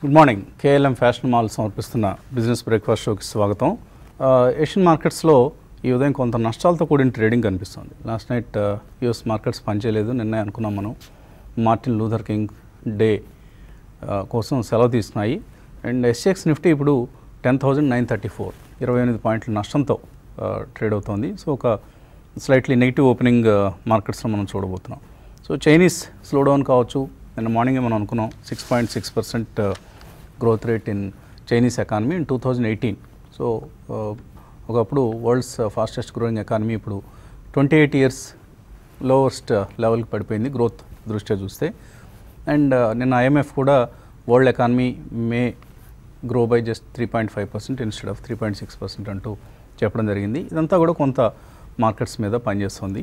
Good morning K L M fashion mall సమర్పిస్తున్న business breakfast షోకి స్వాగతం ఆ, ఏషియన్ మార్కెట్స్లో ఈ ఉదయం కొంత నష్టాలతో కూడిన ట్రేడింగ్ కనిపిస్తుంది లాస్ట్ నైట్ యుఎస్ మార్కెట్స్ పనిచేయలేదు నిన్నే అనుకున్నాం మనం మార్టిన్ లూథర్ కింగ్ డే ఆ, కోసం సెలవు తీసుకున్నాయి అండ్ ఎస్ఎక్స్ నిఫ్టీ ఇప్పుడు ten thousand nine thirty four ఇరవై ఎనిమిది పాయింట్ల నష్టంతో ట్రేడ్ అవుతోంది సో ఒక స్లైట్లీ నెగిటివ్ ఓపెనింగ్ మార్కెట్స్లో మనం చూడబోతున్నాం సో చైనీస్ స్లో డౌన్ కావచ్చు నిన్న మార్నింగే మనం అనుకున్నాం six point six percent growth rate in Chinese economy in two thousand eighteen so ఒకప్పుడు వరల్డ్స్ ఫాస్టెస్ట్ గ్రోయింగ్ ఎకానమీ ఇప్పుడు ట్వంటీ ఎయిట్ ఇయర్స్ లోవెస్ట్ లెవెల్కి పడిపోయింది గ్రోత్ దృష్ట్యా చూస్తే అండ్ నిన్న ఐఎంఎఫ్ కూడా world economy may grow by just three point five percent instead of three point six percent అంటూ చెప్పడం జరిగింది ఇదంతా కూడా కొంత మార్కెట్స్ మీద పనిచేస్తుంది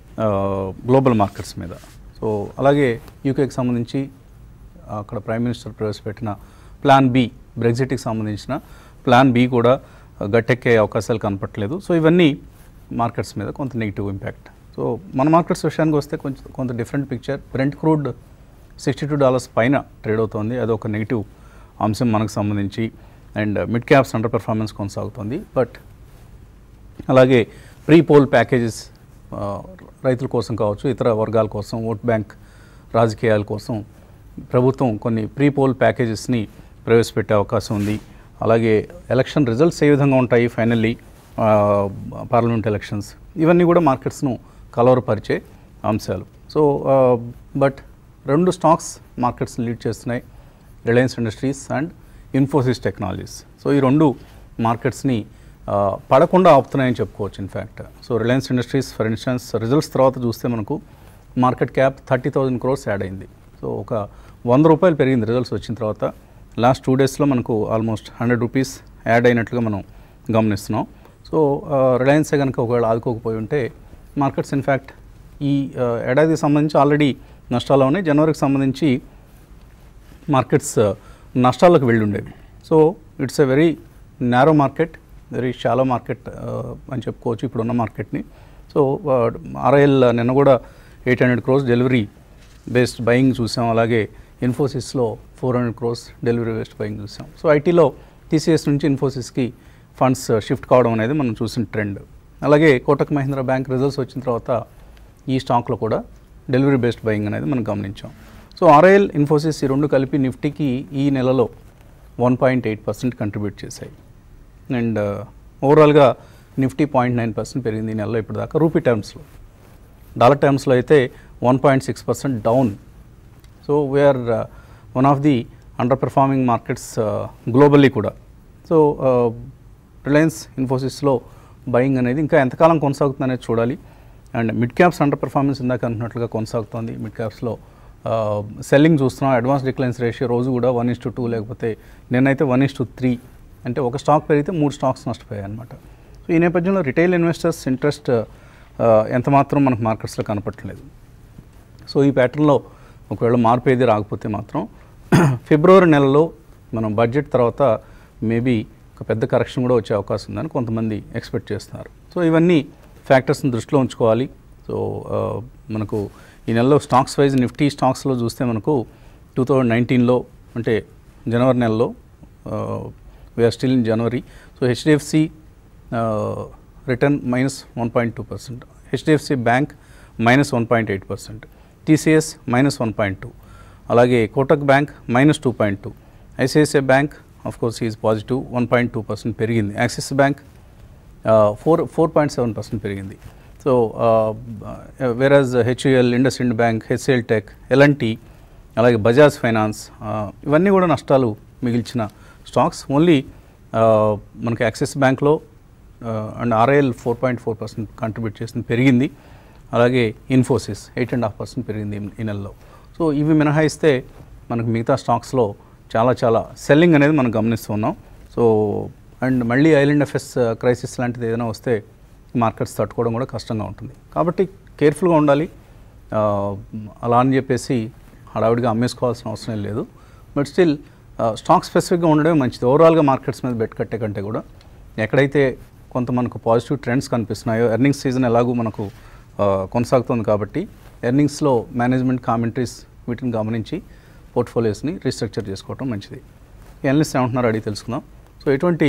గ్లోబల్ మార్కెట్స్ మీద సో అలాగే యూకేకి సంబంధించి అక్కడ ప్రైమ్ మినిస్టర్ ప్రవేశపెట్టిన ప్లాన్ బి బ్రెగ్జిట్కి సంబంధించిన ప్లాన్ బి కూడా గట్టెక్కే అవకాశాలు కనపట్లేదు సో ఇవన్నీ మార్కెట్స్ మీద కొంత నెగిటివ్ ఇంపాక్ట్ సో మన మార్కెట్స్ విషయానికి వస్తే కొంచెం కొంత different picture Brent crude sixty two dollars పైన ట్రేడ్ అవుతోంది అది ఒక నెగిటివ్ అంశం మనకు సంబంధించి and mid caps underperformance కొనసాగుతుంది బట్ అలాగే ప్రీ పోల్ ప్యాకేజెస్ ఆ, రైతుల కోసం కావచ్చు ఇతర వర్గాల కోసం ఓట్ బ్యాంక్ రాజకీయాల కోసం ప్రభుత్వం కొన్ని ప్రీ పోల్ ప్యాకేజెస్ని ప్రవేశపెట్టే అవకాశం ఉంది అలాగే ఎలక్షన్ రిజల్ట్స్ ఏ విధంగా ఉంటాయి ఫైనల్లీ పార్లమెంట్ ఎలక్షన్స్ ఇవన్నీ కూడా మార్కెట్స్ను కలవరపరిచే అంశాలు సో బట్ రెండు స్టాక్స్ మార్కెట్స్ని లీడ్ చేస్తున్నాయి Reliance Industries and Infosys Technologies so ఈ రెండు మార్కెట్స్ని ఆ, పడకుండా ఆపుతున్నాయని చెప్పుకోవచ్చు in fact so Reliance Industries for instance results తర్వాత చూస్తే మనకు market cap thirty thousand crores add అయింది సో ఒక వంద రూపాయలు పెరిగింది రిజల్ట్స్ వచ్చిన తర్వాత లాస్ట్ టూ డేస్లో మనకు ఆల్మోస్ట్ హండ్రెడ్ రూపీస్ యాడ్ అయినట్లుగా మనం గమనిస్తున్నాం సో రిలయన్సే కనుక ఒకవేళ ఆదుకోకపోయి ఉంటే మార్కెట్స్ ఇన్ఫ్యాక్ట్ ఈ ఆ, ఏడాదికి సంబంధించి ఆల్రెడీ నష్టాలు ఉన్నాయి జనవరికి సంబంధించి మార్కెట్స్ నష్టాలకు వెళ్ళి ఉండేవి so it's a very narrow market very shallow market అని చెప్పుకోవచ్చు ఇప్పుడున్న మార్కెట్ని సో ఆర్ఐఎల్ నిన్న కూడా eight hundred crores delivery based buying చూసాం అలాగే ఇన్ఫోసిస్లో four hundred crores delivery based buying చూసాం సో ఐటీలో టీసీఎస్ నుంచి ఇన్ఫోసిస్కి ఫండ్స్ షిఫ్ట్ కావడం అనేది మనం చూసిన ట్రెండ్ అలాగే కోటక్ మహీంద్రా బ్యాంక్ రిజల్ట్స్ వచ్చిన తర్వాత ఈ స్టాక్లో కూడా డెలివరీ బేస్డ్ బయింగ్ అనేది మనం గమనించాం సో ఆర్ఐఎల్ ఇన్ఫోసిస్ ఈ రెండు కలిపి నిఫ్టీకి ఈ నెలలో one point eight percent contribute చేశాయి అండ్ ఓవరాల్గా నిఫ్టీ పాయింట్ నైన్ పర్సెంట్ పెరిగింది ఈ నెలలో ఇప్పుడు దాకా రూపీ టర్మ్స్లో డాలర్ టర్మ్స్లో అయితే one point six percent down so we are one of the underperforming markets globally కూడా సో రిలయన్స్ ఇన్ఫోసిస్లో బయింగ్ అనేది ఇంకా ఎంతకాలం కొనసాగుతుంది అనేది చూడాలి and mid caps underperformance ఇందాక అంటున్నట్లుగా కొనసాగుతోంది మిడ్ క్యాప్స్లో సెల్లింగ్ చూస్తున్నాం అడ్వాన్స్ డిక్లైన్స్ రేషియో రోజు కూడా వన్ ఇస్ టు టూ లేకపోతే నేనైతే వన్ ఇస్ టు త్రీ అంటే ఒక స్టాక్ పెరిగితే మూడు స్టాక్స్ నష్టపోయాయి అనమాట సో ఈ నేపథ్యంలో రిటైల్ ఇన్వెస్టర్స్ ఇంట్రెస్ట్ ఎంత మాత్రం మనకు మార్కెట్స్లో కనపట్లేదు సో ఈ ప్యాటర్న్లో ఒకవేళ మార్పు ఏది రాకపోతే మాత్రం ఫిబ్రవరి నెలలో మనం బడ్జెట్ తర్వాత మేబీ ఒక పెద్ద కరెక్షన్ కూడా వచ్చే అవకాశం ఉందని కొంతమంది ఎక్స్పెక్ట్ చేస్తున్నారు సో ఇవన్నీ ఫ్యాక్టర్స్ని దృష్టిలో ఉంచుకోవాలి సో ఆ, మనకు ఈ నెలలో స్టాక్స్ వైజ్ నిఫ్టీ స్టాక్స్లో చూస్తే మనకు టూ థౌజండ్ నైన్టీన్లో అంటే జనవరి నెలలో we are still in January so H D F C return minus one point two percent H D F C bank minus one point eight percent T C S minus one point two అలాగే Kotak bank minus two point two I C I C I bank of course is positive one point two percent పెరిగింది Axis bank four four point seven percent పెరిగింది so వేరాజ్ H U L IndusInd bank H C L tech L and T అలాగే Bajaj finance ఆ, ఇవన్నీ కూడా నష్టాలు మిగిల్చిన stocks only మనకి యాక్సిస్ బ్యాంక్లో and R I L four point four percent contribute చేసింది పెరిగింది అలాగే Infosys eight and half percent పెరిగింది ఈ నెలలో సో ఇవి మినహాయిస్తే మనకు మిగతా స్టాక్స్లో చాలా చాలా సెల్లింగ్ అనేది మనం గమనిస్తున్నాం సో అండ్ మళ్ళీ ఐలాండ్ ఎఫ్ఎస్ క్రైసిస్ లాంటిది ఏదైనా వస్తే మార్కెట్స్ తట్టుకోవడం కూడా కష్టంగా ఉంటుంది కాబట్టి కేర్ఫుల్గా ఉండాలి ఆ, అలా అని చెప్పేసి హడావిడిగా అమ్మేసుకోవాల్సిన అవసరం లేదు బట్ స్టిల్ స్టాక్ స్పెసిఫిక్గా ఉండడమే మంచిది ఓవరాల్గా మార్కెట్స్ మీద బెట్ కట్టే కంటే కూడా ఎక్కడైతే కొంత మనకు పాజిటివ్ ట్రెండ్స్ కనిపిస్తున్నాయో ఎర్నింగ్స్ సీజన్ ఎలాగూ మనకు ఆ, కొనసాగుతుంది కాబట్టి ఎర్నింగ్స్లో మేనేజ్మెంట్ కామెంటరీస్ వీటిని గమనించి పోర్ట్ఫోలియోస్ని రీస్ట్రక్చర్ చేసుకోవడం మంచిది ఎనలిస్ట్ ఏమంటున్నారు అడిగి తెలుసుకుందాం సో ఎటువంటి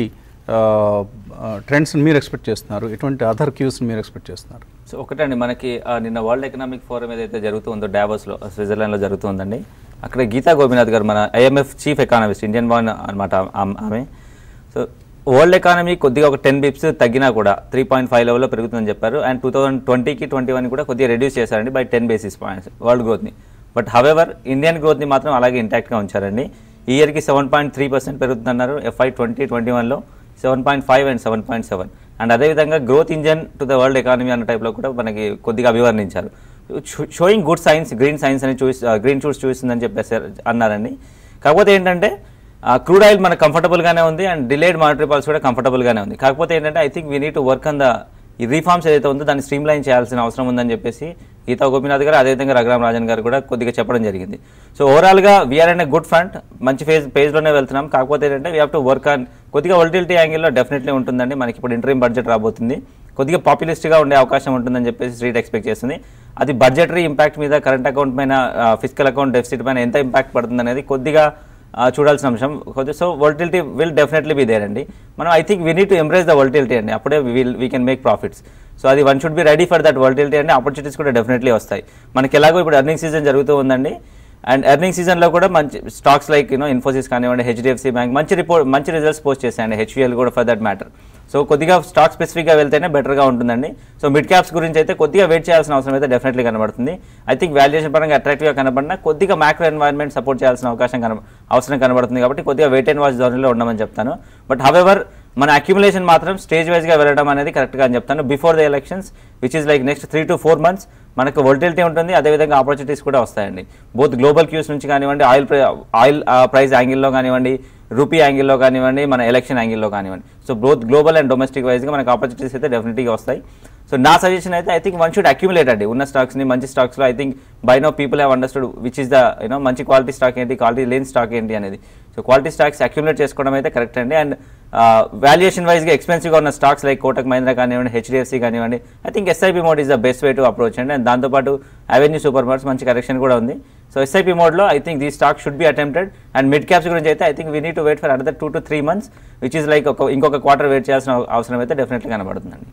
ట్రెండ్స్ మీరు ఎక్స్పెక్ట్ చేస్తున్నారు ఎటువంటి అదర్ క్యూస్ మీరు ఎక్స్పెక్ట్ చేస్తున్నారు సో ఒకటండి మనకి ఆ, నిన్న వరల్డ్ ఎకనామిక్ ఫోరం ఏదైతే జరుగుతుందో డావోస్లో స్విట్జర్లాండ్లో జరుగుతుందండి అక్కడ గీతా గోపినాథ్ గారు మన I M F chief economist Indian one అనమాట ఆమె సో వరల్డ్ ఎకానమీ కొద్దిగా ఒక టెన్ బిప్స్ తగ్గినా కూడా త్రీ పాయింట్ ఫైవ్ లెవెల్లో పెరుగుతుందని చెప్పారు అండ్ టూ థౌసండ్ ట్వంటీకి ట్వంటీ వన్ కూడా కొద్దిగా రెడ్యూస్ చేశారండి by ten basis points world గ్రోత్ని బట్ హవెవర్ ఇండియన్ గ్రోత్ని మాత్రం అలాగే ఇంటాక్ట్గా ఉంచారండి ఈ ఇయర్కి సెవెన్ పాయింట్ త్రీ పర్సెంట్ పెరుగుతుందన్నారు ఎఫ్ఐ ట్వంటీ ట్వంటీ వన్లో seven point five and seven point seven and అదేవిధంగా growth engine to the world economy అన్న టైప్లో కూడా మనకి కొద్దిగా అభివర్ణించారు showing good signs green signs అని చూసి గ్రీన్ షూట్స్ చూస్తుందని చెప్పేసి అన్నారండి కాకపోతే ఏంటంటే క్రూడ్ ఆయిల్ మనకు కంఫర్టబుల్గానే ఉంది అండ్ డిలేడ్ మానిటరీ పాలసీ కూడా కంఫర్టబుల్గానే ఉంది కాకపోతే ఏంటంటే I think we need to work on the ఈ రీఫార్మ్స్ ఏదైతే ఉందో దాన్ని స్ట్రీమ్ లైన్ చేయాల్సిన అవసరం ఉందని చెప్పేసి గీతా గోపీనాథ్ గారు అదేవిధంగా రఘురామ్ రాజన్ గారు కూడా కొద్దిగా చెప్పడం జరిగింది సో ఓవరాల్గా వీఆర్ అండ్ గుడ్ ఫ్రంట్ మంచి ఫేజ్ పేజ్లోనే వెళ్తున్నాం కాకపోతే ఏంటంటే we have to work on కొద్దిగా వొలిటిలిటీ యాంగిల్లో డెఫినెట్లీ ఉంటుందండి మనకి ఇప్పుడు ఇంటరీమ్ బడ్జెట్ రాబోతుంది కొద్దిగా పాపులిస్ట్గా ఉండే అవకాశం ఉంటుందని చెప్పేసి స్ట్రీట్ ఎక్స్పెక్ట్ చేస్తుంది అది బడ్జెటరీ ఇంపాక్ట్ మీద కరెంట్ అకౌంట్ పైన ఫిజికల్ అకౌంట్ డెఫిసిట్ పైన ఎంత ఇంపాక్ట్ పడుతుంది అనేది కొద్దిగా ఆ, చూడాల్సిన అంశం కొద్ది so volatility will definitely be there అండి మనం I think we need to embrace the volatility అండి అప్పుడే will we can make profits so అది one should be ready for that volatility అండి ఆపర్చునిటీస్ కూడా డెఫినెట్లీ వస్తాయి మనకి ఎలాగో ఇప్పుడు ఎర్నింగ్ సీజన్ జరుగుతూ ఉందండి అండ్ ఎర్నింగ్ సీజన్లో కూడా మంచి స్టాక్స్ లైక్ యూనో ఇన్ఫోసిస్ కానివ్వండి హెచ్డిఎఫ్సి బ్యాంక్ మంచి రిపోర్ట్ మంచి రిజల్ట్స్ పోస్ట్ చేశాయండి హెచ్విఎల్ కూడా ఫర్ దట్ మ్యాటర్ సో కొద్దిగా స్టాక్ స్పెసిఫిక్గా వెళ్తేనే బెటర్గా ఉంటుందండి సో మిడ్ క్యాప్స్ గురించి అయితే కొద్దిగా వెయిట్ చేయాల్సిన అవసరం అయితే డెఫినెట్లీ కనబడుతుంది ఐ థింక్ వాల్యుయేషన్ పరంగా అట్రాక్టివ్గా కనబడినా కొద్దిగా మ్యాక్రో ఎన్వైర్న్మెంట్ సపోర్ట్ చేయాల్సిన అవకాశం కన అవసరం కనబడుతుంది కాబట్టి కొద్దిగా వెయిట్ అండ్ వాచ్ జోన్లో ఉండమని చెప్తాను బట్ హవెవర్ మన అక్యుములేషన్ మాత్రం స్టేజ్ వైజ్గా వెళ్ళడం అనేది కరెక్ట్గా అని చెప్తాను before the elections which is like next three to four months మనకు వొలిటిలిటీ ఉంటుంది అదేవిధంగా ఆపర్చునిటీస్ కూడా వస్తాయండి బోత్ గ్లోబల్ క్యూస్ నుంచి కానివ్వండి ఆయిల్ ప్రై ఆయిల్ ప్రైస్ యాంగిల్లో కానివ్వండి రూపీ యాంగిల్లో కానివ్వండి మన ఎలక్షన్ యాంగిల్లో కానివ్వండి so both global and domestic వైజ్గా మనకు ఆపర్చునిటీస్ అయితే డెఫినెట్గా వస్తాయి సో నా సజెషన్ అయితే I think one should accumulate అండి ఉన్న స్టాక్స్ని మంచి స్టాక్స్లో I think by now people have understood which is the you know మంచి క్వాలిటీ స్టాక్ ఏంటి క్వాలిటీ లేని స్టాక్ ఏంటి అనేది సో క్వాలిటీ స్టాక్స్ అక్యుములేట్ చేసుకోవడం అయితే కరెక్ట్ అండి అండ్ వాల్యుయేషన్ వైజ్గా ఎక్స్పెన్సివ్గా ఉన్న స్టాక్స్ లైక్ కోటక్ మహీంద్రా కానివ్వండి హెచ్డిఎఫ్సి కానివ్వండి I think S I P mode is the best way to approach అండి అండ్ దాంతోపాటు అవెన్యూ సూపర్ మార్ట్స్ మంచి కరెక్షన్ కూడా ఉంది సో ఎస్ఐపి మోడ్లో I think the stock should be attempted and mid caps గురించి అయితే I think we need to wait for another two to three months which is like ఒక ఇంకొక quarter wait చేయాల్సిన అవసరం అయితే డెఫినెట్లీ కనబడుతుందండి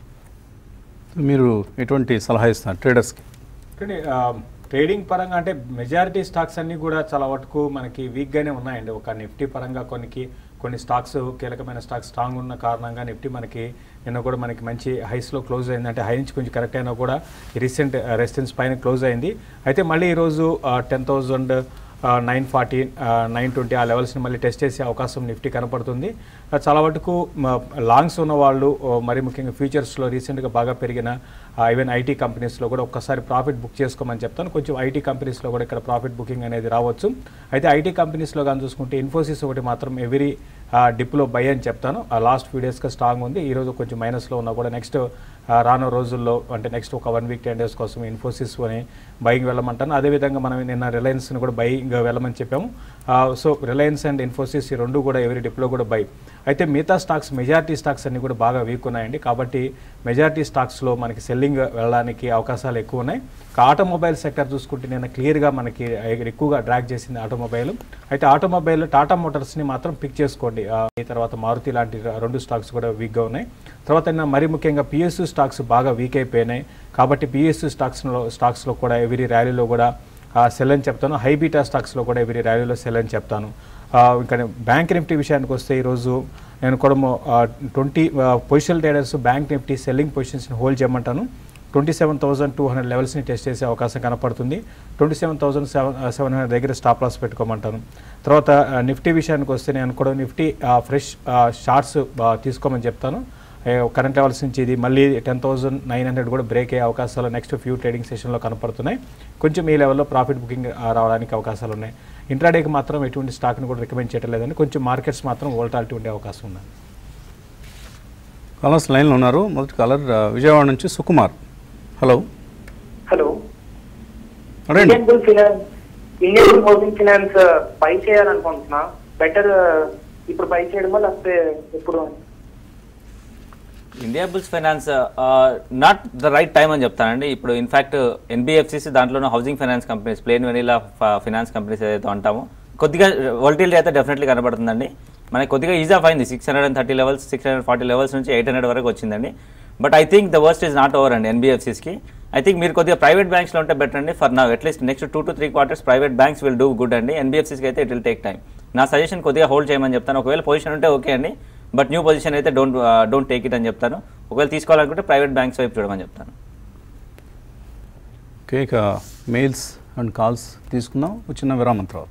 మీరు ఎటువంటి సలహా ఇస్తున్నారు ట్రేడర్స్కి కానీ ఆ, ట్రేడింగ్ పరంగా అంటే మెజారిటీ స్టాక్స్ అన్నీ కూడా చాలా వరకు మనకి వీక్గానే ఉన్నాయండి ఒక నిఫ్టీ పరంగా కొన్నికి కొన్ని స్టాక్స్ కీలకమైన స్టాక్స్ స్ట్రాంగ్ ఉన్న కారణంగా నిఫ్టీ మనకి నిన్న కూడా మనకి మంచి హైస్లో క్లోజ్ అయింది అంటే హై నుంచి కొంచెం కరెక్ట్ అయినా కూడా రీసెంట్ రెసిస్టెన్స్ పైన క్లోజ్ అయింది అయితే మళ్ళీ ఈరోజు ten thousand nine forty nine twenty ఆ లెవెల్స్ని మళ్ళీ టెస్ట్ చేసే అవకాశం నిఫ్టీ కనపడుతుంది ఆ, చాలా వరకు లాంగ్స్ ఉన్న వాళ్ళు ఓ, మరి ముఖ్యంగా ఫ్యూచర్స్లో రీసెంట్గా బాగా పెరిగిన ఈవెన్ ఐటీ కంపెనీస్లో కూడా ఒక్కసారి ప్రాఫిట్ బుక్ చేసుకోమని చెప్తాను కొంచెం ఐటీ కంపెనీస్లో కూడా ఇక్కడ ప్రాఫిట్ బుకింగ్ అనేది రావచ్చు అయితే ఐటీ కంపెనీస్లో కానీ చూసుకుంటే ఇన్ఫోసిస్ ఒకటి మాత్రం ఎవ్రీ డిప్లో బై అని చెప్తాను ఆ లాస్ట్ ఫ్యూ డేస్గా స్ట్రాంగ్ ఉంది ఈరోజు కొంచెం మైనస్లో ఉన్నా కూడా నెక్స్ట్ రాను రోజుల్లో అంటే నెక్స్ట్ ఒక వన్ వీక్ టెన్ డేస్ కోసం ఇన్ఫోసిస్ అని బయింగ్ వెళ్ళమంటాను అదేవిధంగా మనం నిన్న రిలయన్స్ని కూడా బయింగ్ వెళ్ళమని చెప్పాము సో రిలయన్స్ అండ్ ఇన్ఫోసిస్ ఈ రెండు కూడా ఎవరి డిప్లో కూడా బై అయితే మిగతా స్టాక్స్ మెజారిటీ స్టాక్స్ అన్ని కూడా బాగా వీక్ ఉన్నాయండి కాబట్టి మెజారిటీ స్టాక్స్లో మనకి సెల్లింగ్ వెళ్ళడానికి అవకాశాలు ఎక్కువ ఉన్నాయి ఇక ఆటోమొబైల్ సెక్టర్ చూసుకుంటే నేను క్లియర్గా మనకి ఎక్కువగా డ్రాక్ చేసింది ఆటోమొబైల్ అయితే ఆటోమొబైల్ టాటా మోటార్స్ని మాత్రం పిక్ చేసుకోండి ఆ, ఈ తర్వాత మారుతి లాంటి రెండు స్టాక్స్ కూడా వీక్గా ఉన్నాయి తర్వాత నిన్న మరీ ముఖ్యంగా పిఎస్యు స్టాక్స్ బాగా వీక్ అయిపోయినాయి కాబట్టి పిఎస్యు స్టాక్స్లో స్టాక్స్లో కూడా ఎవరి ర్యాలీలో కూడా సెల్ అని చెప్తాను హై బీటా స్టాక్స్లో కూడా ఎవరి ర్యాలీలో సెల్ అని చెప్తాను ఆ, ఇంకా బ్యాంక్ నిఫ్టీ విషయానికి వస్తే ఈరోజు నేను కూడా twenty positional traders bank Nifty selling పొజిషన్స్ని హోల్డ్ చేయమంటాను twenty seven thousand two hundred లెవెల్స్ని టెస్ట్ చేసే అవకాశం కనపడుతుంది twenty seven thousand seven seven hundred దగ్గర స్టాప్ లాస్ పెట్టుకోమంటాను తర్వాత ఆ, నిఫ్టీ విషయానికి వస్తే నేను కూడా నిఫ్టీ ఫ్రెష్ షార్ట్స్ తీసుకోమని చెప్తాను కరెంట్ లెవెల్స్ నుంచి ఇది మళ్ళీ టెన్ థౌసండ్ నైన్ హండ్రెడ్ కూడా బ్రేక్ అయ్యే అవకాశాలు నెక్స్ట్ ఫ్యూ ట్రేడింగ్ సెషన్లో కనపడుతున్నాయి కొంచెం ఈ లెవెల్లో ప్రాఫిట్ బుకింగ్ రావడానికి అవకాశాలు ఉన్నాయి ఇంట్రాడేకి మాత్రం ఎటువంటి స్టాక్ని కూడా రికమెండ్ చేయడం లేదండి కొంచెం మార్కెట్స్ మాత్రం వోల్టాలిటీ ఉండే అవకాశం ఉంది కాలర్స్ లైన్లో ఉన్నారు మొదటి కాలర్ ఆ, విజయవాడ నుంచి సుకుమార్ హలో హలో అడగండి Indian Bull finance Indian Bull housing finance buy చేయాలనుకుంటున్నా బెటర్ ఇప్పుడు బై చేయడమా లేకపోతే ఎప్పుడు Indiabulls finance not the right time అని చెప్తానండి ఇప్పుడు ఇన్ఫాక్ట్ ఎన్బిఎఫ్సిసి దాంట్లోనూ housing finance companies plain vanilla finance companies ఏదైతే అంటామో కొద్దిగా వోల్టిలిటీ అయితే డెఫినెట్లీ కనబడుతుందండి మనకి కొద్దిగా ఈజ్ ఆఫ్ అయింది six hundred and thirty levels six hundred forty levels నుంచి ఎయిట్ హండ్రెడ్ వరకు వచ్చిందండి but I think the worst is not over అండి ఎన్బిఎఫ్సిస్కి ఐ థింక్ మీరు కొద్దిగా ప్రైవేట్ బ్యాంక్స్లో ఉంటే బెటర్ అండి ఫర్ నా at least next two to three quarters private banks will do good అండి ఎన్బిఎఫ్సిస్కి అయితే ఇట్ విల్ టేక్ టైం నా సజెషన్ కొద్దిగా హోల్డ్ చేయమని చెప్తాను ఒకవేళ పొజిషన్ ఉంటే ఓకే అండి బట్ న్యూ పొజిషన్ అయితే డోంట్ డోంట్ టేక్ ఇట్ అని చెప్తాను ఒకవేళ తీసుకోవాలనుకుంటే ప్రైవేట్ బ్యాంక్స్ వైపు చూడమని చెప్తాను ఓకే ఇక మెయిల్స్ అండ్ కాల్స్ తీసుకుందాం ఒక చిన్న విరామం తర్వాత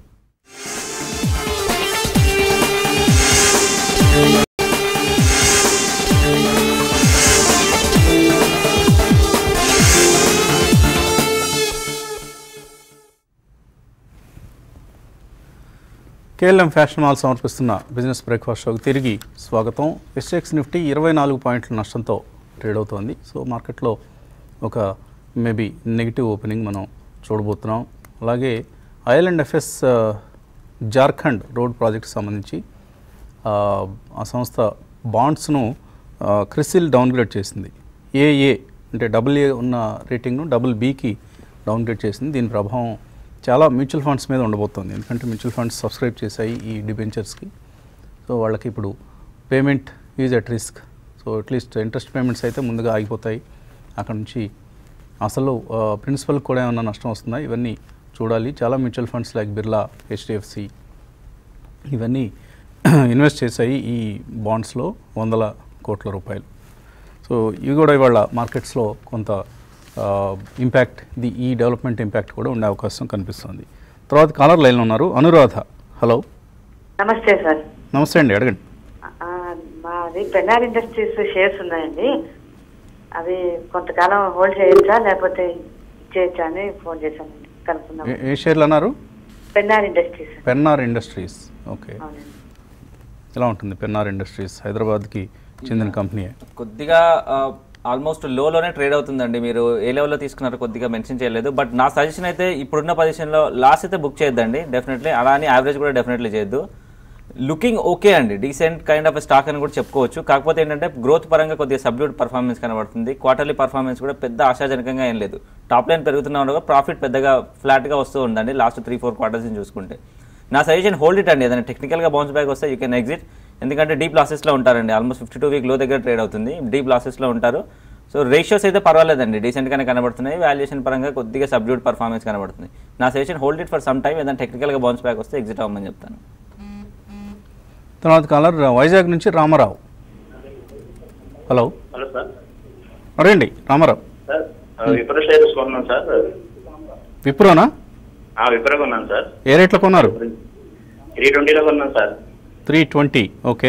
కేఎల్ఎం ఫ్యాషన్ మాల్ సమర్పిస్తున్న బిజినెస్ బ్రేక్ఫాస్ట్ షోకి తిరిగి స్వాగతం ఎస్ఎక్స్ నిఫ్టీ ఇరవై నాలుగు పాయింట్ల నష్టంతో ట్రేడ్ అవుతోంది సో మార్కెట్లో ఒక మేబీ నెగిటివ్ ఓపెనింగ్ మనం చూడబోతున్నాం అలాగే oil and FS Jharkhand road project సంబంధించి ఆ, ఆ సంస్థ బాండ్స్ను ఆ, క్రిసిల్ డౌన్గ్రేడ్ చేసింది ఏఏ అంటే డబుల్ ఏ ఉన్న రేటింగ్ను డబుల్ బీకి డౌన్గ్రేడ్ చేసింది దీని ప్రభావం చాలా మ్యూచువల్ ఫండ్స్ మీద ఉండబోతోంది ఎందుకంటే మ్యూచువల్ ఫండ్స్ సబ్స్క్రైబ్ చేశాయి ఈ డిబెంచర్స్కి సో వాళ్ళకి ఇప్పుడు payment is at risk so at least interest payments అయితే ముందుగా ఆగిపోతాయి అక్కడ నుంచి అసలు ప్రిన్సిపల్ కూడా ఏమైనా నష్టం వస్తుందా ఇవన్నీ చూడాలి చాలా mutual funds like Birla HDFC ఇవన్నీ ఇన్వెస్ట్ చేశాయి ఈ బాండ్స్లో వందల కోట్ల రూపాయలు సో ఇవి కూడా ఇవాళ మార్కెట్స్లో కొంత ఇంపాక్ట్ ది ఈ డెవలప్మెంట్ ఇంపాక్ట్ కూడా ఉండే అవకాశం కనిపిస్తుంది తర్వాత కాలర్ లైన్లో ఉన్నారు అనురాధ హలో నమస్తే సార్ నమస్తే అండి అడగండి ఆ, మాది పెన్నార్ ఇండస్ట్రీస్ షేర్స్ ఉన్నాయండి అవి కొంతకాలం హోల్డ్ చేయొచ్చా లేకపోతే ఇచ్చేయచ్చా అని ఫోన్ చేశానండి కనుక్కుందాం ఏ- ఏ షేర్లు అన్నారు Pennar industries Pennar industries okay అవునండి ఎలా ఉంటుంది పెన్నార్ ఇండస్ట్రీస్ హైదరాబాద్కి చెందిన కంపెనీ కొద్దిగా ఆల్మోస్ట్ లోలోనే ట్రేడ్ అవుతుందండి మీరు ఏ లెవెల్లో తీసుకున్నారో కొద్దిగా మెన్షన్ చేయలేదు బట్ నా సజెషన్ అయితే ఇప్పుడున్న పొజిషన్లో లాస్ అయితే బుక్ చేయొద్దండి డెఫినెట్లీ అలా అని యావరేజ్ కూడా డెఫినెట్లీ చేయొద్దు లుకింగ్ ఓకే అండి డీసెంట్ కైండ్ ఆఫ్ స్టాక్ అని కూడా చెప్పుకోవచ్చు కాకపోతే ఏంటంటే గ్రోత్ పరంగా కొద్దిగా సబ్డ్యూట్ పర్ఫార్మెన్స్ కనబడుతుంది క్వార్టర్లీ పర్ఫార్మెన్స్ కూడా పెద్ద ఆశాజనకంగా ఏం లేదు టాప్ లైన్ పెరుగుతున్నా ఉండగా ప్రాఫిట్ పెద్దగా ఫ్లాట్గా వస్తూ ఉందండి లాస్ట్ త్రీ ఫోర్ క్వార్టర్స్ చూసుకుంటే నా సజెషన్ హోల్డ్ ఇట్ అండి ఏదైనా టెక్నికల్గా బౌన్స్ బ్యాక్ వస్తే యూ కెన్ ఎగ్జిట్ ఎందుకంటే డీప్ లాసెస్లో ఉంటారండి ఆల్మోస్ట్ ఫిఫ్టీ టూ వీక్ లో దగ్గర ట్రేడ్ అవుతుంది డీప్ లాసెస్లో ఉంటారు సో రేషియోస్ అయితే పర్వాలేదండి డీసెంట్గానే కనబడుతున్నాయి వాల్యుయేషన్ పరంగా కొద్దిగా సబ్డ్యూట్ పర్ఫార్మెన్స్ కనబడుతుంది నా suggestion hold it for some time ఏదైనా టెక్నికల్గా బౌన్స్ బ్యాక్ వస్తే ఎగ్జిట్ అవ్వమని చెప్తాను తర్వాత కాలర్ వైజాగ్ నుంచి రామారావు హలో హలో సార్ అడగండి రామారావు సార్ విప్రో షేర్స్ కొన్నాను సార్ విప్రోనా ఆ, విప్రో కొన్నాను సార్ ఏ రేట్లో కొన్నారు త్రీ ట్వంటీలో కొన్నాను సార్ త్రీ ట్వంటీ ఓకే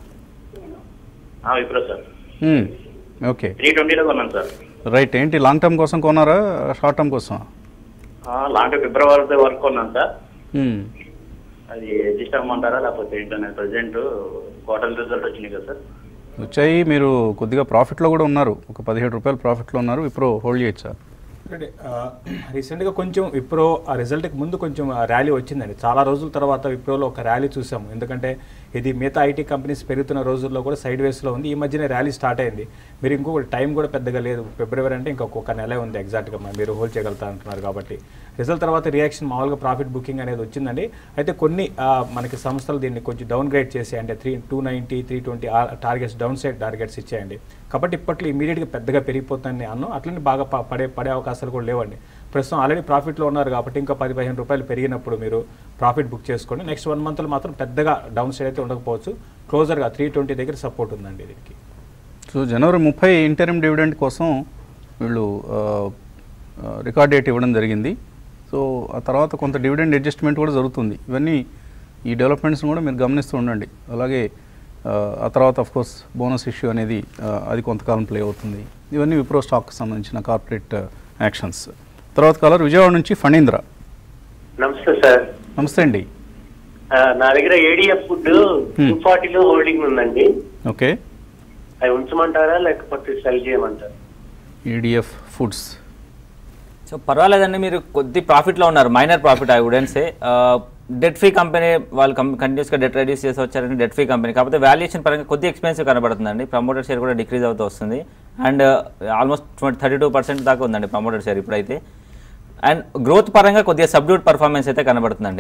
ఆ, విప్రో సార్ మ్మ్. ఓకే త్రీ ట్వంటీలో కొన్నాను సార్ రైట్ ఏంటి లాంగ్ టర్మ్ కోసం కొన్నారా షార్ట్ టర్మ్ కోసం ఆ, లాంటి ఫిబ్రవరి వరకు కొన్నాను సార్ మ్మ్. అది రిజిస్టర్ అవ్వమంటారా లేకపోతే ఏంటనేది ప్రజెంట్ క్వార్టర్ రిజల్ట్ వచ్చినాయి కదా సార్ వచ్చాయి మీరు కొద్దిగా ప్రాఫిట్లో కూడా ఉన్నారు ఒక పదిహేడు రూపాయలు ప్రాఫిట్లో ఉన్నారు ఇప్పుడు హోల్డ్ చేయొచ్చా అంటే రీసెంట్గా కొంచెం విప్రో ఆ రిజల్ట్కి ముందు కొంచెం ర్యాలీ వచ్చిందండి చాలా రోజుల తర్వాత విప్రోలో ఒక ర్యాలీ చూసాము ఎందుకంటే ఇది మిగతా ఐటీ కంపెనీస్ పెరుగుతున్న రోజుల్లో కూడా సైడ్ వేస్లో ఉంది ఈ మధ్యనే ర్యాలీ స్టార్ట్ అయింది మీరు ఇంకొక టైం కూడా పెద్దగా లేదు ఫిబ్రవరి అంటే ఇంకొక నెలే ఉంది ఎగ్జాక్ట్గా మరి మీరు హోల్డ్ చేయగలుగుతా అంటున్నారు కాబట్టి రిజల్ట్ తర్వాత రియాక్షన్ మామూలుగా ప్రాఫిట్ బుకింగ్ అనేది వచ్చిందండి అయితే కొన్ని ఆ, మనకి సంస్థలు దీన్ని కొంచెం డౌన్ గ్రేడ్ చేసి అంటే three two ninety three twenty targets downside targets ఇచ్చేయండి కాబట్టి ఇప్పట్లో ఇమీడియట్గా పెద్దగా పెరిగిపోతుందని అన్ను అట్లనే బాగా ప- పడే పడే అవకాశాలు కూడా లేవండి ప్రస్తుతం ఆల్రెడీ ప్రాఫిట్లో ఉన్నారు కాబట్టి ఇంకా పది పదిహేను రూపాయలు పెరిగినప్పుడు మీరు ప్రాఫిట్ బుక్ చేసుకోండి నెక్స్ట్ వన్ మంత్లో మాత్రం పెద్దగా డౌన్ సైడ్ అయితే ఉండకపోవచ్చు క్లోజర్గా త్రీ ట్వంటీ దగ్గర సపోర్ట్ ఉందండి దీనికి సో జనవరి ముప్పై ఇంటర్మ్ డివిడెండ్ కోసం వీళ్ళు రికార్డ్ డేట్ ఇవ్వడం జరిగింది సో ఆ తర్వాత కొంత డివిడెండ్ అడ్జస్ట్మెంట్ కూడా జరుగుతుంది ఇవన్నీ ఈ డెవలప్మెంట్స్ని కూడా మీరు గమనిస్తూ ఉండండి అలాగే ఆ, ఆ తర్వాత ఆఫ్ కోర్స్ బోనస్ ఇష్యూ అనేది ఆ, అది కొంతకాలం ప్లే అవుతుంది ఇవన్నీ విప్రో స్టాక్ సంబంధించిన కార్పొరేట్ యాక్షన్స్ తర్వాత కాలర్ విజయవాడ నుంచి ఫణీంద్ర నమస్తే సార్ నమస్తే అండి నా దగ్గర ఏడిఎఫ్ ఫుడ్ టూ ఫార్టీలో హోల్డింగ్ ఉందండి ఓకే అవి ఉంచమంటారా లేకపోతే సెల్ చేయమంటారా ఈడిఎఫ్ ఫుడ్స్ సో పర్వాలేదండి మీరు కొద్ది ప్రాఫిట్లో ఉన్నారు minor profit I wouldn't say debt free company వాళ్ళు కంటిన్యూస్గా డెట్ రెడ్యూస్ చేసి వచ్చారని డెట్ ఫ్రీ కంపెనీ కాకపోతే వాల్యుయేషన్ పరంగా కొద్ది ఎక్స్పెన్సివ్ కనబడుతుందండి ప్రమోటర్ షేర్ కూడా డిక్రీజ్ అవుతూ వస్తుంది and almost thirty two percent దాకా ఉందండి ప్రమోటర్ షేర్ ఇప్పుడైతే అండ్ గ్రోత్ పరంగా కొద్దిగా సబ్డ్యూట్ పర్ఫార్మెన్స్ అయితే కనబడుతుందండి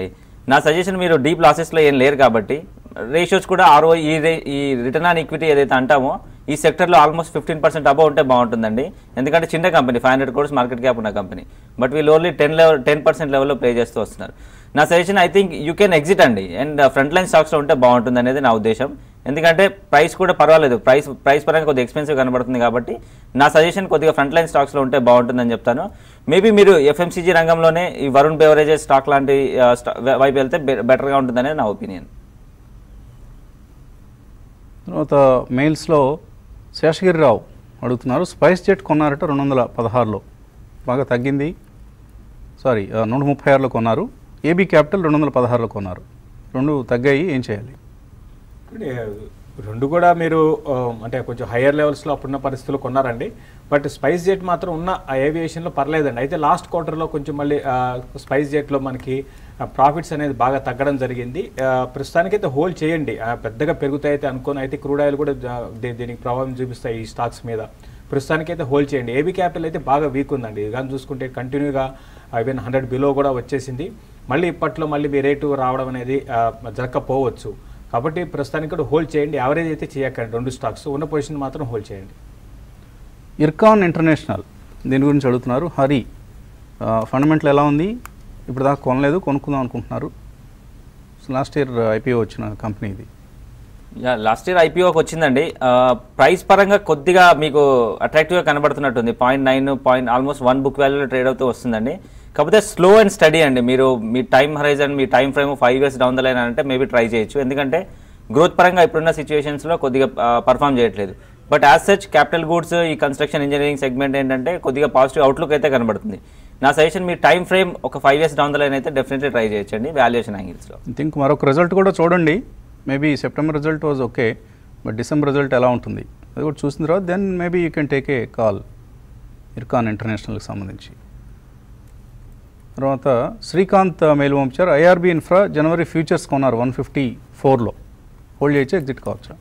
నా సజెషన్ మీరు డీప్ లాసెస్లో ఏం లేరు కాబట్టి రేషియోస్ కూడా ఆర్ఓ ఈ రే- ఈ రిటర్న్ ఆన్ ఈక్విటీ ఏదైతే అంటామో ఈ సెక్టర్లో ఆల్మోస్ట్ ఫిఫ్టీన్ పర్సెంట్ అబౌవ్ ఉంటే బాగుంటుందండి ఎందుకంటే చిన్న company five hundred crores market cap ఉన్న కంపెనీ బట్ వీళ్ళు only ten level ten percent లెవెల్లో ప్లే చేస్తూ వస్తున్నారు నా suggestion I think you can exit అండి అండ్ ఫ్రంట్ లైన్ స్టాక్స్లో ఉంటే బాగుంటుంది అనేది నా ఉద్దేశం ఎందుకంటే ప్రైస్ కూడా పర్వాలేదు ప్రైస్ ప్రైస్ పరంగా కొద్దిగా ఎక్స్పెన్సివ్ కనబడుతుంది కాబట్టి నా సజెషన్ కొద్దిగా ఫ్రంట్ లైన్ స్టాక్స్లో ఉంటే బాగుంటుందని చెప్తాను మేబీ మీరు ఎఫ్ఎంసీజీ రంగంలోనే ఈ వరుణ్ బెవరేజెస్ స్టాక్ లాంటి ఆ, స్టా- వైపు వెళ్తే బెటర్గా ఉంటుందనేది నా ఒపీనియన్ తర్వాత మెయిల్స్లో శేషగిరిరావు అడుగుతున్నారు స్పైస్ జెట్ కొన్నారట రెండు వందల పదహారులో బాగా తగ్గింది సారీ ఆ, నూట ముప్పై ఆరులో కొన్నారు ఏబీ క్యాపిటల్ రెండు వందల పదహారులో కొన్నారు రెండు తగ్గాయి ఏం చేయాలి అంటే రెండు కూడా మీరు ఆ, అంటే కొంచెం హయ్యర్ లెవెల్స్లో అప్పుడున్న పరిస్థితులు కొన్నారండి బట్ స్పైస్ జెట్ మాత్రం ఉన్న ఆ ఏవియేషన్లో పర్లేదండి అయితే లాస్ట్ క్వార్టర్లో కొంచెం మళ్ళీ ఆ, స్పైస్ జెట్లో మనకి ప్రాఫిట్స్ అనేది బాగా తగ్గడం జరిగింది ఆ, ప్రస్తుతానికైతే హోల్డ్ చేయండి ఆ, పెద్దగా పెరుగుతాయి అయితే అనుకోని అయితే క్రూడ్ ఆయిల్ కూడా జా- దీ- దీనికి ప్రభావం చూపిస్తాయి ఈ స్టాక్స్ మీద ప్రస్తుతానికైతే హోల్డ్ చేయండి ఏబీ క్యాపిటల్ అయితే బాగా వీక్ ఉందండి ఇది కానీ చూసుకుంటే కంటిన్యూగా ఈవెన్ హండ్రెడ్ బిలో కూడా వచ్చేసింది మళ్ళీ ఇప్పట్లో మళ్ళీ మీ రేటు రావడం అనేది ఆ, జరగకపోవచ్చు కాబట్టి ప్రస్తుతానికి కూడా హోల్డ్ చేయండి యావరేజ్ అయితే చేయకండి రెండు స్టాక్స్ ఉన్న పొజిషన్ మాత్రం హోల్డ్ చేయండి ఇర్కాన్ ఇంటర్నేషనల్ దీని గురించి అడుగుతున్నారు హరి ఫండమెంటల్ ఎలా ఉంది ఇప్పుడు దాకా కొనలేదు కొనుక్కుందాం అనుకుంటున్నారు లాస్ట్ ఇయర్ ఐపీఓ వచ్చిన కంపెనీ ఇది యా లాస్ట్ ఇయర్ ఐపీఓకి వచ్చిందండి ప్రైస్ పరంగా కొద్దిగా మీకు అట్రాక్టివ్గా కనబడుతున్నట్టుంది point nine point almost one book వాల్యూలో ట్రేడ్ అవుతూ వస్తుందండి కాకపోతే స్లో అండ్ స్టడీ అండి మీరు మీ టైం హరైజన్ మీ time frame five years down the line అంటే మేబీ ట్రై చేయొచ్చు ఎందుకంటే గ్రోత్ పరంగా ఇప్పుడున్న సిచ్యువేషన్స్లో కొద్దిగా పర్ఫామ్ చేయట్లేదు but as such capital goods ఈ కన్స్ట్రక్షన్ ఇంజనీరింగ్ సెగ్మెంట్ ఏంటంటే కొద్దిగా పాజిటివ్ అవుట్లుక్ అయితే కనబడుతుంది నా సజెషన్ మీ టైం ఫ్రేమ్ ఒక five years down the line అయితే డెఫినెట్లీ ట్రై చేయొచ్చండి వాల్యుయేషన్ యాంగిల్స్లో ఐ థింక్ మరొక రిజల్ట్ కూడా చూడండి maybe September result was okay but December result ఎలా ఉంటుంది అది కూడా చూసిన తర్వాత then maybe you can take a call Ircon ఇంటర్నేషనల్కి సంబంధించి తర్వాత శ్రీకాంత్ మెయిల్ పంపించారు ఐఆర్బీ ఇన్ఫ్రా జనవరి ఫ్యూచర్స్ కొన్నారు వన్ ఫిఫ్టీ ఫోర్లో హోల్డ్ చేయొచ్చు ఎగ్జిట్ కావచ్చా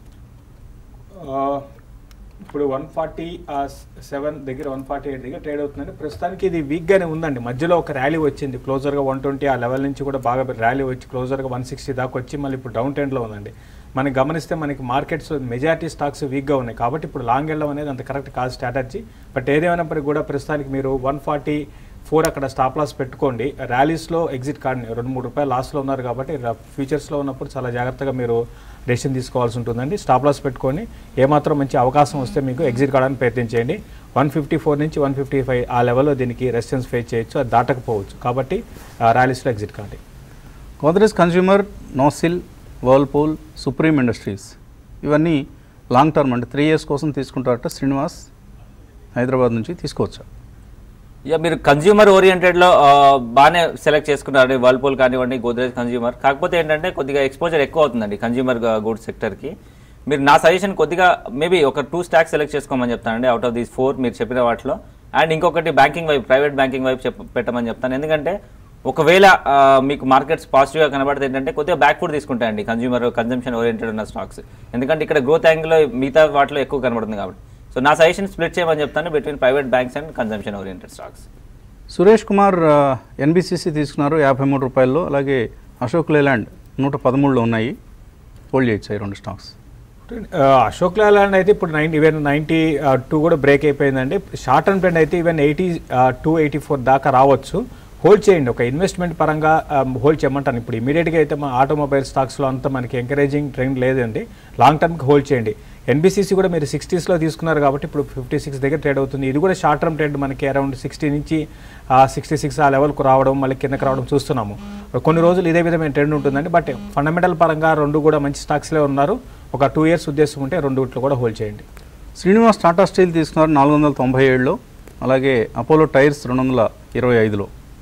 ఆ, ఇప్పుడు వన్ ఫార్టీ సెవెన్ దగ్గర వన్ ఫార్టీ ఎయిట్ దగ్గర ట్రేడ్ అవుతుందండి ప్రస్తుతానికి ఇది వీక్గానే ఉందండి మధ్యలో ఒక ర్యాలీ వచ్చింది క్లోజర్గా వన్ ట్వంటీ ఆ లెవెల్ నుంచి కూడా బాగా ర్యాలీ వచ్చి క్లోజర్గా వన్ సిక్స్టీ దాకా వచ్చి మళ్ళీ ఇప్పుడు డౌన్ ట్రెండ్లో ఉందండి మనం గమనిస్తే మనకి మార్కెట్స్ మెజారిటీ స్టాక్స్ వీక్గా ఉన్నాయి కాబట్టి ఇప్పుడు లాంగ్ వెళ్ళడం అనేది అంత కరెక్ట్ కాదు స్ట్రాటజీ బట్ ఏదేమైనప్పటికీ కూడా ప్రస్తుతానికి మీరు వన్ ఫార్టీ ఫోర్ అక్కడ స్టాప్ లాస్ పెట్టుకోండి ర్యాలీస్లో ఎగ్జిట్ కార్డ్ని రెండు మూడు రూపాయలు లాస్లో ఉన్నారు కాబట్టి ఫ్యూచర్స్లో ఉన్నప్పుడు చాలా జాగ్రత్తగా మీరు డెసిషన్ తీసుకోవాల్సి ఉంటుందండి స్టాప్ లాస్ పెట్టుకొని ఏమాత్రం మంచి అవకాశం వస్తే మీకు ఎగ్జిట్ కావడానికి ప్రయత్నించేయండి వన్ ఫిఫ్టీ ఫోర్ నుంచి వన్ ఫిఫ్టీ ఫైవ్ ఆ లెవెల్లో దీనికి రెసిస్టెన్స్ ఫేస్ చేయొచ్చు అది దాటకపోవచ్చు కాబట్టి ర్యాలీస్లో ఎగ్జిట్ కాండి Godrej consumer Nocil Whirlpool supreme industries ఇవన్నీ లాంగ్ టర్మ్ అంటే త్రీ ఇయర్స్ కోసం తీసుకుంటారట శ్రీనివాస్ హైదరాబాద్ నుంచి తీసుకోవచ్చా యా మీరు కన్జ్యూమర్ ఓరియంటెడ్లో బాగానే సెలెక్ట్ చేసుకున్నారండి వర్ల్పూల్ కానివ్వండి గోద్రేజ్ కన్జ్యూమర్ కాకపోతే ఏంటంటే కొద్దిగా ఎక్స్పోజర్ ఎక్కువ అవుతుందండి కన్జ్యూమర్ గూడ్స్ సెక్టర్కి మీరు నా సజెషన్ కొద్దిగా మేబీ ఒక టూ స్టాక్స్ సెలెక్ట్ చేసుకోమని చెప్తానండి అవుట్ ఆఫ్ దీస్ ఫోర్ మీరు చెప్పిన వాటిలో అండ్ ఇంకొకటి బ్యాంకింగ్ వైపు ప్రైవేట్ బ్యాంకింగ్ వైపు చెప్ప పెట్టమని చెప్తాను ఎందుకంటే ఒకవేళ ఆ, మీకు మార్కెట్స్ పాజిటివ్గా కనబడితే ఏంటంటే కొద్దిగా బ్యాక్ ఫుడ్ తీసుకుంటాయండి కన్జ్యూమర్ కన్జంప్షన్ ఓరియంటెడ్ ఉన్న స్టాక్స్ ఎందుకంటే ఇక్కడ గ్రోత్ యాంగిల్ మిగతా వాటిలో ఎక్కువ కనబడుతుంది కాబట్టి సో నా సజెషన్ స్ప్లిట్ చేయమని చెప్తాను between private banks and consumption oriented stocks Suresh Kumar NBCC తీసుకున్నారు యాభై మూడు రూపాయల్లో అలాగే అశోక్ లేలాండ్ నూట పదమూడులో ఉన్నాయి హోల్డ్ చేయొచ్చు ఈ రెండు స్టాక్స్ ఆ, అశోక్ లాలాండ్ అయితే ఇప్పుడు నైన్ ఈవెన్ నైంటీ టూ కూడా బ్రేక్ అయిపోయిందండి షార్ట్ టర్మ్ ట్రెండ్ అయితే even eighty two eighty four దాకా రావచ్చు హోల్డ్ చేయండి ఒక ఇన్వెస్ట్మెంట్ పరంగా హోల్డ్ చేయమంటాను ఇప్పుడు ఇమీడియట్గా అయితే మా ఆటోమొబైల్ స్టాక్స్లో అంత మనకి ఎంకరేజింగ్ ట్రెండ్ లేదండి లాంగ్ టర్మ్కి హోల్డ్ చేయండి ఎన్బిసిసి కూడా మీరు సిక్స్టీస్లో తీసుకున్నారు కాబట్టి ఇప్పుడు ఫిఫ్టీ సిక్స్ దగ్గర ట్రేడ్ అవుతుంది ఇది కూడా షార్ట్ టర్మ్ ట్రెండ్ మనకి అరౌండ్ సిక్స్టీ నుంచి సిక్స్టీ సిక్స్ ఆ లెవెల్కు రావడం మళ్ళీ కిందకి రావడం చూస్తున్నాము కొన్ని రోజులు ఇదే విధమైన ట్రెండ్ ఉంటుందండి బట్ ఫండమెంటల్ పరంగా రెండు కూడా మంచి స్టాక్స్లే ఉన్నారు ఒక టూ ఇయర్స్ ఉద్దేశం ఉంటే రెండు వీటిలో కూడా హోల్డ్ చేయండి శ్రీనివాస్ టాటా స్టీల్ తీసుకున్నారు నాలుగు వందల తొంభై ఏడులో అలాగే అపోలో టైర్స్ రెండు వందల ఇరవై ఐదులో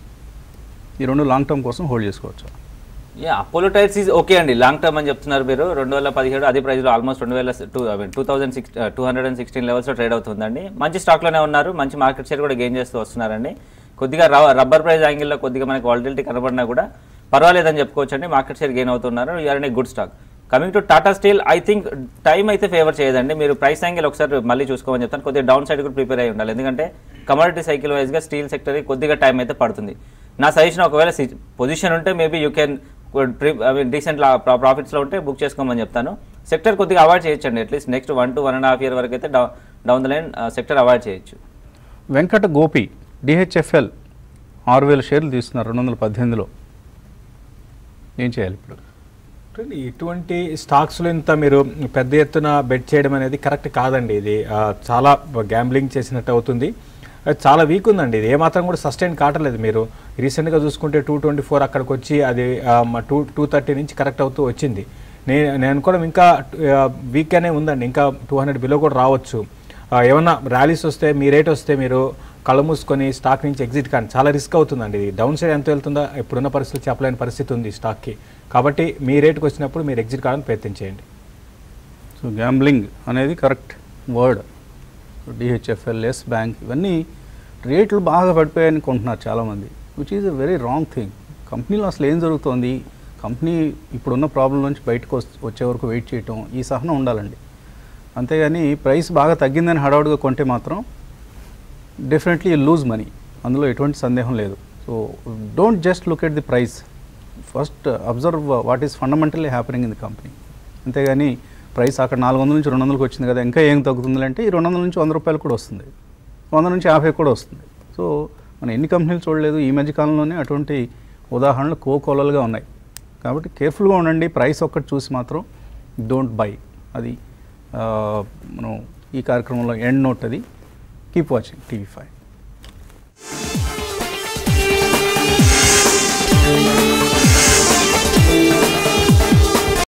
ఈ రెండు లాంగ్ టర్మ్ కోసం హోల్డ్ చేసుకోవచ్చు yeah Apollo tyres is okay అండి లాంగ్ టర్మ్ అని చెప్తున్నారు మీరు రెండు వేల పదిహేడు అదే ప్రైస్లో ఆల్మోస్ట్ రెండు వేల two I mean two thousand six two hundred and sixteen లెవెల్స్లో ట్రేడ్ అవుతుందండి మంచి స్టాక్లోనే ఉన్నారు మంచి మార్కెట్ షేర్ కూడా గెయిన్ చేస్తూ వస్తున్నారండి కొద్దిగా ర- రబ్బర్ ప్రైస్ యాంగిల్లో కొద్దిగా మనకి వాలిడిటీ కనబడినా కూడా పర్వాలేదని చెప్పుకోవచ్చు అండి మార్కెట్ షేర్ గెయిన్ అవుతున్నారు you're a good stock coming to Tata steel I think time అయితే ఫేవర్ చేయదండి మీరు ప్రైస్ యాంగిల్ ఒకసారి మళ్ళీ చూసుకోమని చెప్తాను కొద్దిగా డౌన్ సైడ్ కూడా ప్రిపేర్ అయి ఉండాలి ఎందుకంటే కమోడిటీ సైకిల్ వైజ్గా స్టీల్ సెక్టర్ కొద్దిగా టైం అయితే పడుతుంది నా సజెషన్ ఒకవేళ పొజిషన్ ఉంటే మేబీ యూ కెన్ డీసెంట్ ప్రాఫిట్స్లో ఉంటే బుక్ చేసుకోమని చెప్తాను సెక్టర్ కొద్దిగా అవాయిడ్ చేయొచ్చండి at least next one to one and half year వరకు అయితే down the line sector avoid చేయొచ్చు వెంకట గోపి డిహెచ్ఎఫ్ఎల్ ఆరు వేల షేర్లు తీసుకున్నారు రెండు వందల పద్దెనిమిదిలో ఏం చేయాలి ఇప్పుడు చూడండి, ఇటువంటి స్టాక్స్లో ఇంత మీరు పెద్ద ఎత్తున బెట్ చేయడం అనేది కరెక్ట్ కాదండి ఇది ఆ, చాలా గ్యాంబ్లింగ్ చేసినట్టు అవుతుంది అది చాలా వీక్ ఉందండి ఇది ఏమాత్రం కూడా సస్టైన్ కావట్లేదు మీరు రీసెంట్గా చూసుకుంటే టూ ట్వంటీ ఫోర్ అక్కడికి వచ్చి అది టూ టూ థర్టీ నుంచి కరెక్ట్ అవుతూ వచ్చింది నేను నేను అనుకోవడం ఇంకా వీక్గానే ఉందండి ఇంకా టూ హండ్రెడ్ బిలో కూడా రావచ్చు ఆ, ఏమన్నా ర్యాలీస్ వస్తే మీ రేట్ వస్తే మీరు కళ్ళు మూసుకొని స్టాక్ నుంచి ఎగ్జిట్ కానీ చాలా రిస్క్ అవుతుందండి ఇది డౌన్ సైడ్ ఎంత వెళ్తుందో ఇప్పుడున్న పరిస్థితులు చెప్పలేని పరిస్థితి ఉంది ఈ స్టాక్కి కాబట్టి మీ రేటుకి వచ్చినప్పుడు మీరు ఎగ్జిట్ కావడానికి ప్రయత్నం చేయండి సో గ్యాంబ్లింగ్ అనేది correct word DHFL yes bank ఇవన్నీ రేట్లు బాగా పడిపోయాయని కొంటున్నారు చాలామంది which is a very wrong thing కంపెనీలో అసలు ఏం జరుగుతోంది కంపెనీ ఇప్పుడున్న ప్రాబ్లం నుంచి బయటకు వస్- వచ్చే వరకు వెయిట్ చేయటం ఈ సహనం ఉండాలండి అంతేగాని ప్రైస్ బాగా తగ్గిందని హడావుడిగా కొంటే మాత్రం డెఫినెట్లీ లూజ్ మనీ అందులో ఎటువంటి సందేహం లేదు so don't just look at the price first observe what is fundamentally happening in the company అంతేగాని ప్రైస్ అక్కడ నాలుగు వందల నుంచి రెండు వందలకు వచ్చింది కదా ఇంకా ఏం తగ్గుతుంది అంటే ఈ రెండు వందల నుంచి వంద రూపాయలు కూడా వస్తుంది వంద నుంచి యాభై కూడా వస్తుంది సో మనం ఎన్ని కంపెనీలు చూడలేదు ఈ మధ్య కాలంలోనే అటువంటి ఉదాహరణలు కోకోలలుగా ఉన్నాయి కాబట్టి కేర్ఫుల్గా ఉండండి ప్రైస్ ఒక్కటి చూసి మాత్రం డోంట్ బై అది ఆ, మనం ఈ కార్యక్రమంలో ఎండ్ నోట్ అది కీప్ వాచింగ్ టీవీ ఫైవ్